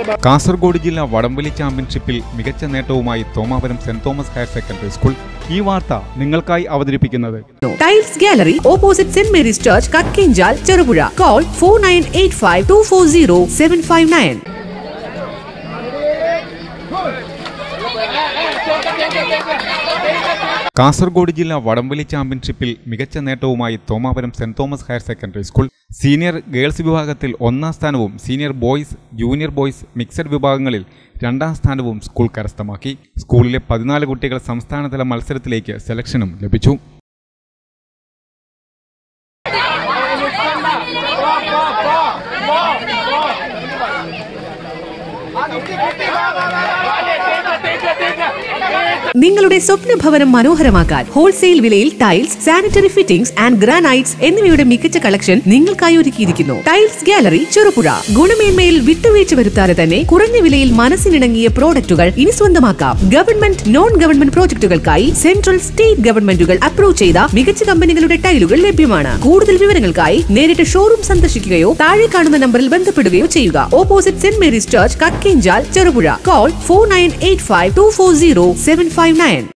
കാസർഗോഡ് ജില്ല വടംവലി ചാമ്പ്യൻഷിപ്പിൽ മികച്ച നേട്ടവുമായി Thomapuram Saint Thomas higher secondary school ഈ വാർത്ത നിങ്ങൾക്കായി അവതരിപ്പിക്കുന്നത് tiles gallery opposite Saint Mary's church Kakkinchal Cherupuzha call four nine eight five two four zero seven five nine Kasaragod ജില്ല വടംവലി ചാമ്പ്യൻഷിപ്പിൽ മികച്ച നേട്ടവുമായി Thomapuram Saint Thomas higher secondary school senior girls വിഭാഗത്തിൽ ഒന്നാം സ്ഥാനവും senior boys junior boys mixed വിഭാഗങ്ങളിൽ രണ്ടാം സ്ഥാനവും സ്കൂൾ കരസ്ഥമാക്കി സ്കൂളിലെ പതിനാല് കുട്ടികൾ സംസ്ഥാനതല മത്സരത്തിലേക്ക് സെലക്ഷനും ലഭിച്ചു നിങ്ങളുടെ സ്വപ്ന ഭവനം മനോഹരമാക്കാൻ ഹോൾസെയിൽ വിലയിൽ tiles sanitary fittings and granites എന്നിവയുടെ മികച്ച കളക്ഷൻ നിങ്ങൾക്കായി ഒരുക്കിയിരിക്കുന്നു ടൈൽസ് ഗാലറി ചെറുപുഴ ഗുണമേന്മയിൽ വിട്ടുവീഴ്ച വരുത്താതെ തന്നെ കുറഞ്ഞ വിലയിൽ മനസ്സിനിണങ്ങിയ പ്രോഡക്റ്റുകൾ ഇനി സ്വന്തമാക്കാം ഗവൺമെന്റ് നോൺ ഗവൺമെന്റ് പ്രോജക്റ്റുകൾക്കായി സെൻട്രൽ സ്റ്റേറ്റ് ഗവൺമെന്റുകൾ അപ്രൂവ് ചെയ്ത മികച്ച കമ്പനികളുടെ ടൈലുകൾ ലഭ്യമാണ് കൂടുതൽ വിവരങ്ങൾക്കായി നേരിട്ട് ഷോറൂം സന്ദർശിക്കുകയോ താഴെ കാണുന്ന നമ്പറിൽ ബന്ധപ്പെടുകയോ ചെയ്യുക opposite Saint Mary's church Kakkinchal Cherupuzha call four nine eight five two four zero seven five nine